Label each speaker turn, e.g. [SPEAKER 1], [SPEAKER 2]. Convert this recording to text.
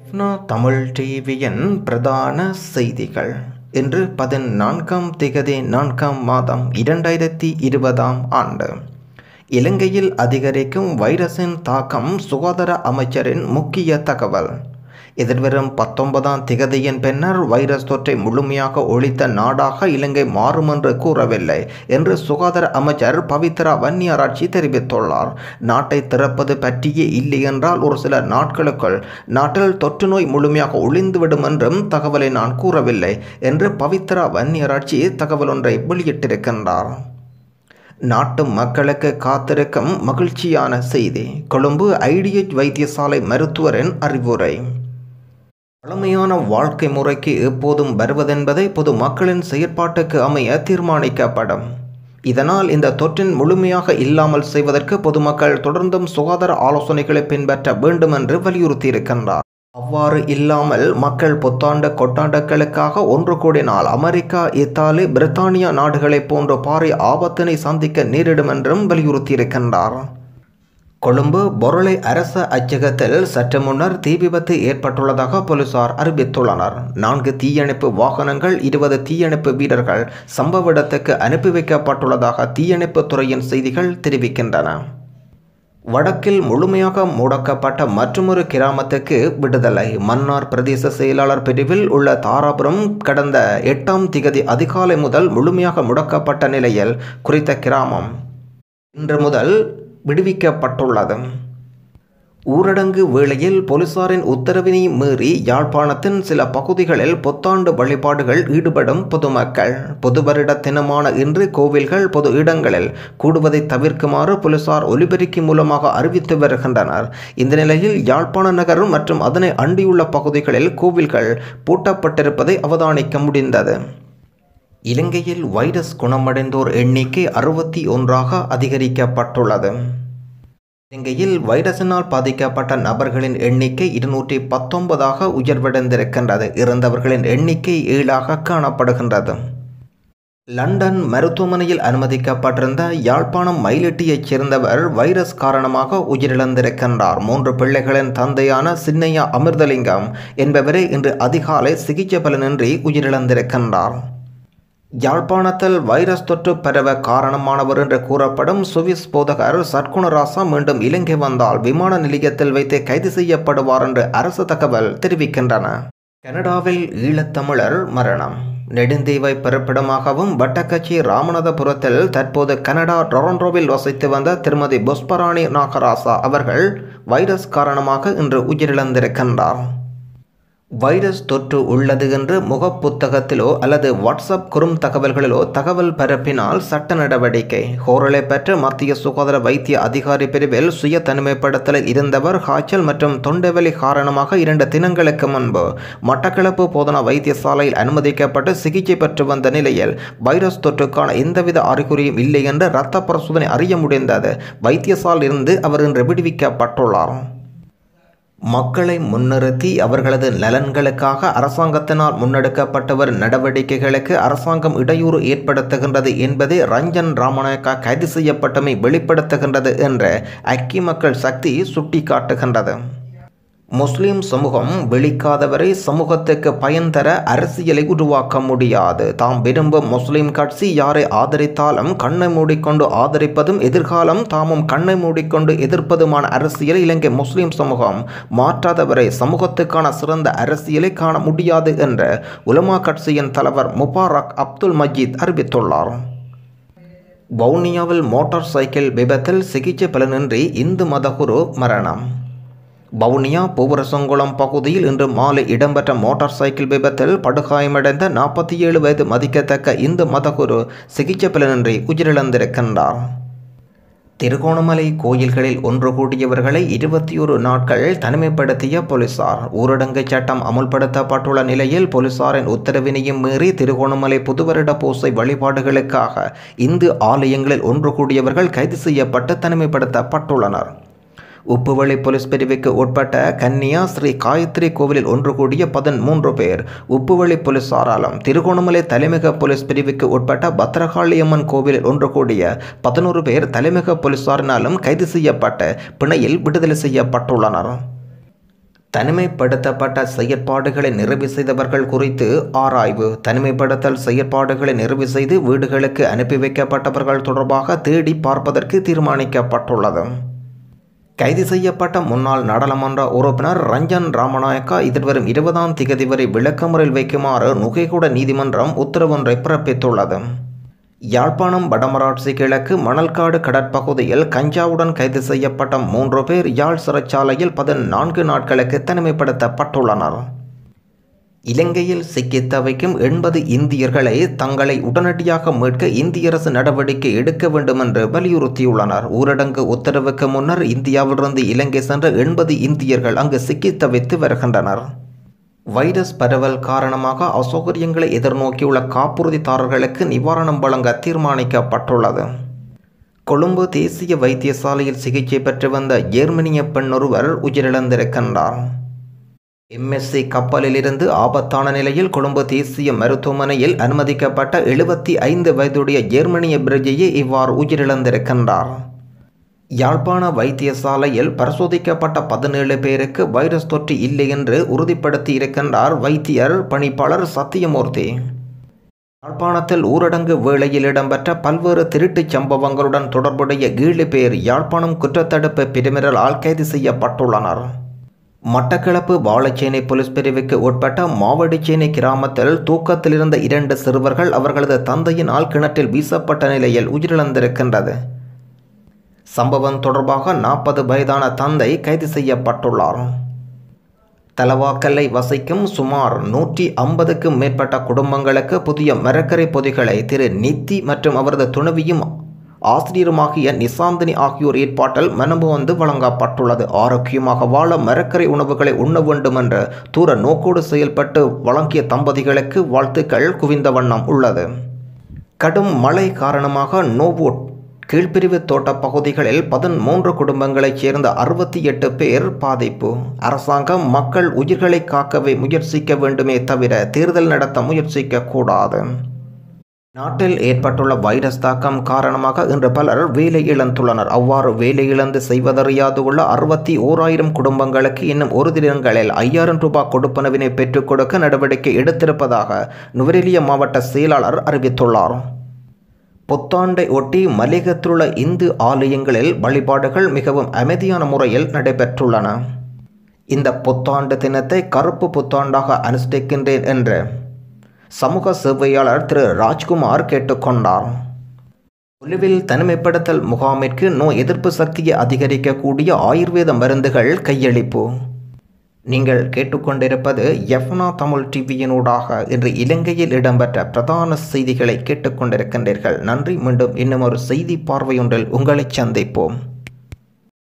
[SPEAKER 1] எஃப்னா தமிழ் டிவியின் பிரதான செய்திகள் இன்று பதினான்காம் திகதி நான்காம் மாதம் இரண்டாயிரத்தி இருபதாம் ஆண்டு இலங்கையில் அதிகரிக்கும் வைரஸின் தாக்கம் சுகாதார அமைச்சரின் முக்கிய தகவல் எதிர்வரும் பத்தொன்பதாம் திகதியின் பின்னர் வைரஸ் தொற்றை முழுமையாக ஒழித்த நாடாக இலங்கை மாறும் என்று கூறவில்லை என்று சுகாதார அமைச்சர் பவித்ரா வன்னியாராட்சி தெரிவித்துள்ளார் நாட்டை திறப்பது பற்றியே இல்லை என்றால் ஒரு சில நாட்களுக்குள் நாட்டில் தொற்று நோய் முழுமையாக ஒளிந்துவிடும் என்றும் தகவலை நான் கூறவில்லை என்று பவித்ரா வன்னியாராட்சி தகவல் ஒன்றை வெளியிட்டிருக்கின்றார் நாட்டு மக்களுக்கு காத்திருக்கும் மகிழ்ச்சியான செய்தி கொழும்பு ஐடிஎச் வைத்தியசாலை மருத்துவரின் அறிவுரை பழமையான வாழ்க்கை முறைக்கு எப்போதும் வருவதென்பதை பொது மக்களின் செயற்பாட்டுக்கு அமைய தீர்மானிக்கப்படும் இதனால் இந்த தொற்றின் முழுமையாக இல்லாமல் செய்வதற்கு பொதுமக்கள் தொடர்ந்தும் சுகாதார ஆலோசனைகளை பின்பற்ற வேண்டும் என்று வலியுறுத்தியிருக்கின்றார் அவ்வாறு இல்லாமல் மக்கள் புத்தாண்டு கொண்டாட்டங்களுக்காக ஒன்று கூடினால் அமெரிக்கா இத்தாலி பிரித்தானியா நாடுகளைப் போன்ற பாரிய ஆபத்தினை சந்திக்க நேரிடும் என்றும் வலியுறுத்தியிருக்கின்றார் கொழும்பு பொருளை அரச அச்சகத்தில் சற்று முன்னர் தீ விபத்து ஏற்பட்டுள்ளதாக போலீசார் அறிவித்துள்ளனர் நான்கு தீயணைப்பு வாகனங்கள் இருபது தீயணைப்பு வீரர்கள் சம்பவ இடத்துக்கு அனுப்பி வைக்கப்பட்டுள்ளதாக தீயணைப்பு துறையின் செய்திகள் தெரிவிக்கின்றன வடக்கில் முழுமையாக முடக்கப்பட்ட மற்றொரு கிராமத்துக்கு விடுதலை மன்னார் பிரதேச செயலாளர் பிரிவில் உள்ள தாராபுரம் கடந்த எட்டாம் திகதி அதிகாலை முதல் முழுமையாக முடக்கப்பட்ட நிலையில் குறித்த கிராமம் இன்று முதல் விடுவிக்கப்பட்டுள்ளது ஊரடங்கு வேளையில் போலீசாரின் உத்தரவினை மீறி யாழ்ப்பாணத்தின் சில பகுதிகளில் புத்தாண்டு வழிபாடுகள் ஈடுபடும் பொதுமக்கள் பொது வருட தினமான இன்று கோவில்கள் பொது இடங்களில் கூடுவதை தவிர்க்குமாறு போலீசார் ஒலிபெருக்கி மூலமாக அறிவித்து வருகின்றனர் இந்த நிலையில் யாழ்ப்பாண நகர் மற்றும் அதனை அண்டியுள்ள பகுதிகளில் கோவில்கள் பூட்டப்பட்டிருப்பதை அவதானிக்க முடிந்தது இலங்கையில் வைரஸ் குணமடைந்தோர் எண்ணிக்கை அறுபத்தி ஒன்றாக அதிகரிக்கப்பட்டுள்ளது இலங்கையில் வைரஸினால் பாதிக்கப்பட்ட நபர்களின் எண்ணிக்கை இருநூற்றி பத்தொன்பதாக உயர்வடைந்திருக்கின்றது இறந்தவர்களின் எண்ணிக்கை ஏழாக காணப்படுகின்றது லண்டன் மருத்துவமனையில் அனுமதிக்கப்பட்டிருந்த யாழ்ப்பாணம் மயிலட்டியைச் சேர்ந்தவர் வைரஸ் காரணமாக உயிரிழந்திருக்கின்றார் மூன்று பிள்ளைகளின் தந்தையான சின்னையா அமிர்தலிங்கம் என்பவரே இன்று அதிகாலை சிகிச்சை பலனின்றி உயிரிழந்திருக்கின்றார் யாழ்ப்பாணத்தில் வைரஸ் தொற்று பரவ காரணமானவர் என்று கூறப்படும் சுவிஸ் போதகர் சர்க்குணராசா மீண்டும் இலங்கை வந்தால் விமான நிலையத்தில் வைத்து கைது செய்யப்படுவார் என்று அரசு தகவல் தெரிவிக்கின்றன கனடாவில் ஈழத்தமிழர் மரணம் நெடுந்தீவை பிறப்பிடமாகவும் வட்டக்கட்சி ராமநாதபுரத்தில் தற்போது கனடா டொரண்டோவில் வசித்து வந்த திருமதி புஷ்பராணி நாகராசா அவர்கள் வைரஸ் காரணமாக இன்று உயிரிழந்திருக்கின்றார் வைரஸ் தொற்று உள்ளது என்று முகப்புத்தகத்திலோ அல்லது வாட்ஸ்அப் குறும் தகவல்களிலோ தகவல் பரப்பினால் சட்ட நடவடிக்கை ஹோரலை பெற்ற மத்திய சுகாதார வைத்திய அதிகாரி பிரிவில் சுய தனிமைப்படுத்தலில் இருந்தவர் காய்ச்சல் மற்றும் தொண்டைவலி காரணமாக இரண்டு தினங்களுக்கு முன்பு மட்டக்களப்பு போதனா வைத்தியசாலையில் அனுமதிக்கப்பட்டு சிகிச்சை பெற்று வந்த நிலையில் வைரஸ் தொற்றுக்கான எந்தவித அறிகுறியும் இல்லை என்று இரத்த பரிசோதனை அறிய முடிந்தது வைத்தியசாலையில் இருந்து அவர் இன்று விடுவிக்கப்பட்டுள்ளார் மக்களை முன்னிறுத்தி அவர்களது நலன்களுக்காக அரசாங்கத்தினால் முன்னெடுக்கப்பட்டு வரும் நடவடிக்கைகளுக்கு அரசாங்கம் இடையூறு ஏற்படுத்துகின்றது என்பதை ரஞ்சன் ராமநாயக்கா கைது செய்யப்பட்டமை வெளிப்படுத்துகின்றது என்று ஐக்கிய மக்கள் சக்தி சுட்டிக்காட்டுகின்றது முஸ்லிம் சமூகம் வெளிக்காதவரை சமூகத்துக்கு பயன் தர அரசியலை உருவாக்க முடியாது தாம் விரும்பும் முஸ்லிம் கட்சி யாரை ஆதரித்தாலும் கண்ணை மூடிக்கொண்டு ஆதரிப்பதும் எதிர்காலம் தாமும் கண்ணை மூடிக்கொண்டு எதிர்ப்பதுமான அரசியலை இலங்கை முஸ்லிம் சமூகம் மாற்றாதவரை சமூகத்துக்கான சிறந்த அரசியலை காண முடியாது என்று உலமா கட்சியின் தலைவர் முபாரக் அப்துல் மஜீத் அறிவித்துள்ளார் வவுனியாவில் மோட்டார் சைக்கிள் விபத்தில் சிகிச்சை பலனின்றி இந்து மதகுரு மரணம் வவுனியா பூவரசங்குளம் பகுதியில் இன்று மாலை இடம்பெற்ற மோட்டார் சைக்கிள் விபத்தில் படுகாயமடைந்த நாற்பத்தி ஏழு வயது மதிக்கத்தக்க இந்து மதகுரு சிகிச்சை பலனின்றி உயிரிழந்திருக்கின்றார் திருகோணமலை கோயில்களில் ஒன்று கூடியவர்களை இருபத்தி ஒரு நாட்கள் தனிமைப்படுத்திய போலீசார் ஊரடங்கு சட்டம் அமுல்படுத்தப்பட்டுள்ள நிலையில் போலீசாரின் உத்தரவினையும் மீறி திருகோணமலை புதுவருட பூசை வழிபாடுகளுக்காக இந்து ஆலயங்களில் ஒன்று கூடியவர்கள் கைது செய்யப்பட்டு தனிமைப்படுத்தப்பட்டுள்ளனர் உப்புவளி போலீஸ் பிரிவுக்கு உட்பட்ட கன்னியா ஸ்ரீ காயத்ரி கோவிலில் ஒன்று கூடிய பதிமூன்று பேர் உப்புவளி போலீசாராலும் திருகோணமலை தலைமிக போலீஸ் பிரிவுக்கு உட்பட்ட பத்திரகாளியம்மன் கோவிலில் ஒன்று கூடிய பதினோரு பேர் தலைமிக போலீசாரினாலும் கைது செய்யப்பட்டு பிணையில் விடுதலை செய்யப்பட்டுள்ளனர் தனிமைப்படுத்தப்பட்ட செயற்பாடுகளை நிறைவு செய்தவர்கள் குறித்து ஆராய்வு தனிமைப்படுத்தல் செயற்பாடுகளை நிறைவு செய்து வீடுகளுக்கு அனுப்பி வைக்கப்பட்டவர்கள் தொடர்பாக தேடி பார்ப்பதற்கு தீர்மானிக்கப்பட்டுள்ளது கைது செய்யப்பட்ட முன்னாள் நாடாளுமன்ற உறுப்பினர் ரஞ்சன் ராமநாயக்கா எதிர்வரும் இருபதாம் திகதி வரை விளக்கமுறையில் வைக்குமாறு நுகைகூட நீதிமன்றம் உத்தரவொன்றை பிறப்பித்துள்ளது யாழ்ப்பாணம் வடமராட்சி கிழக்கு மணல்காடு கடற்பகுதியில் கஞ்சாவுடன் கைது செய்யப்பட்ட மூன்று பேர் யாழ் சிறைச்சாலையில் பதினான்கு நாட்களுக்கு தனிமைப்படுத்தப்பட்டுள்ளனர் இலங்கையில் சிக்கித் தவிக்கும் எண்பது இந்தியர்களை தங்களை உடனடியாக மீட்க இந்திய அரசு நடவடிக்கை எடுக்க வேண்டும் என்று வலியுறுத்தியுள்ளனர் ஊரடங்கு உத்தரவுக்கு முன்னர் இந்தியாவிலிருந்து இலங்கை சென்ற எண்பது இந்தியர்கள் அங்கு சிக்கித் தவித்து வருகின்றனர் வைரஸ் பரவல் காரணமாக அசௌகரியங்களை எதிர்நோக்கியுள்ள காப்புறுதிதாரர்களுக்கு நிவாரணம் வழங்க தீர்மானிக்கப்பட்டுள்ளது கொழும்பு தேசிய வைத்தியசாலையில் சிகிச்சை பெற்று வந்த ஜெர்மனிய பெண் ஒருவர் உயிரிழந்திருக்கின்றார் எம்எஸ்சி கப்பலிலிருந்து ஆபத்தான நிலையில் கொழும்பு தேசிய மருத்துவமனையில் அனுமதிக்கப்பட்ட எழுபத்தி ஐந்து வயதுடைய ஜெர்மனிய பிரஜையே இவ்வாறு உயிரிழந்திருக்கின்றார் யாழ்ப்பாண வைத்தியசாலையில் பரிசோதிக்கப்பட்ட பதினேழு பேருக்கு வைரஸ் தொற்று இல்லை என்று உறுதிப்படுத்தி இருக்கின்றார் வைத்தியர் பணிப்பாளர் சத்தியமூர்த்தி யாழ்ப்பாணத்தில் ஊரடங்கு வேளையில் இடம்பெற்ற பல்வேறு திருட்டுச் சம்பவங்களுடன் தொடர்புடைய ஏழு பேர் யாழ்ப்பாணம் குற்றத்தடுப்பு பிரிவினரால் கைது செய்யப்பட்டுள்ளனர் மட்டக்களப்பு வாழைச்சேனை போலீஸ் பிரிவுக்கு உட்பட்ட மாவடிச்சேனை கிராமத்தில் தூக்கத்தில் இருந்த இரண்டு சிறுவர்கள் அவர்களது தந்தையினால் கிணற்றில் வீசப்பட்ட நிலையில் உயிரிழந்திருக்கின்றது சம்பவம் தொடர்பாக நாற்பது வயதான தந்தை கைது செய்யப்பட்டுள்ளார் தலவாக்கல்லை வசிக்கும் சுமார் நூற்றி ஐம்பதுக்கும் மேற்பட்ட குடும்பங்களுக்கு புதிய மரக்கரை பொதிகளை திரு நித்தி மற்றும் அவரது துணைவியும் ஆசிரியருமாகிய நிசாந்தினி ஆகியோர் ஏற்பாட்டில் மனமு வந்து வழங்கப்பட்டுள்ளது ஆரோக்கியமாக வாழ மரக்கரை உணவுகளை உண்ண வேண்டும் என்ற தூர நோக்கோடு செயல்பட்டு வழங்கிய தம்பதிகளுக்கு வாழ்த்துக்கள் குவிந்த வண்ணம் உள்ளது கடும் மழை காரணமாக நோவோட் கீழ்ப்பிரிவு தோட்ட பகுதிகளில் பதிமூன்று குடும்பங்களைச் சேர்ந்த அறுபத்தி எட்டு பேர் பாதிப்பு அரசாங்கம் மக்கள் உயிர்களை காக்கவே முயற்சிக்க வேண்டுமே தவிர தேர்தல் நடத்த முயற்சிக்க கூடாது நாட்டில் ஏற்பட்டுள்ள வைரஸ் தாக்கம் காரணமாக இன்று பலர் வேலை இழந்துள்ளனர் அவ்வாறு வேலை இழந்து செய்வதறியாது உள்ள அறுபத்தி ஓராயிரம் குடும்பங்களுக்கு இன்னும் ஒரு தினங்களில் ஐயாயிரம் ரூபாய் கொடுப்பனவினை பெற்றுக் கொடுக்க நடவடிக்கை எடுத்திருப்பதாக நுவரெலியா மாவட்ட செயலாளர் அறிவித்துள்ளார் புத்தாண்டை ஒட்டி மலிகத்துள்ள இந்து ஆலயங்களில் வழிபாடுகள் மிகவும் அமைதியான முறையில் நடைபெற்றுள்ளன இந்த புத்தாண்டு தினத்தை கருப்பு புத்தாண்டாக அனுஷ்டிக்கின்றேன் என்று சமூக சேவையாளர் திரு ராஜ்குமார் கேட்டுக்கொண்டார் ஒலிவில் தனிமைப்படுத்தல் முகாமிற்கு நோய் எதிர்ப்பு சக்தியை அதிகரிக்கக்கூடிய ஆயுர்வேத மருந்துகள் கையளிப்பு நீங்கள் கேட்டுக்கொண்டிருப்பது எஃப்னா தமிழ் டிவியினூடாக இன்று இலங்கையில் இடம்பெற்ற பிரதான செய்திகளை கேட்டுக்கொண்டிருக்கின்றீர்கள் நன்றி மீண்டும் இன்னும் ஒரு செய்தி பார்வையொன்றில் உங்களை சந்திப்போம்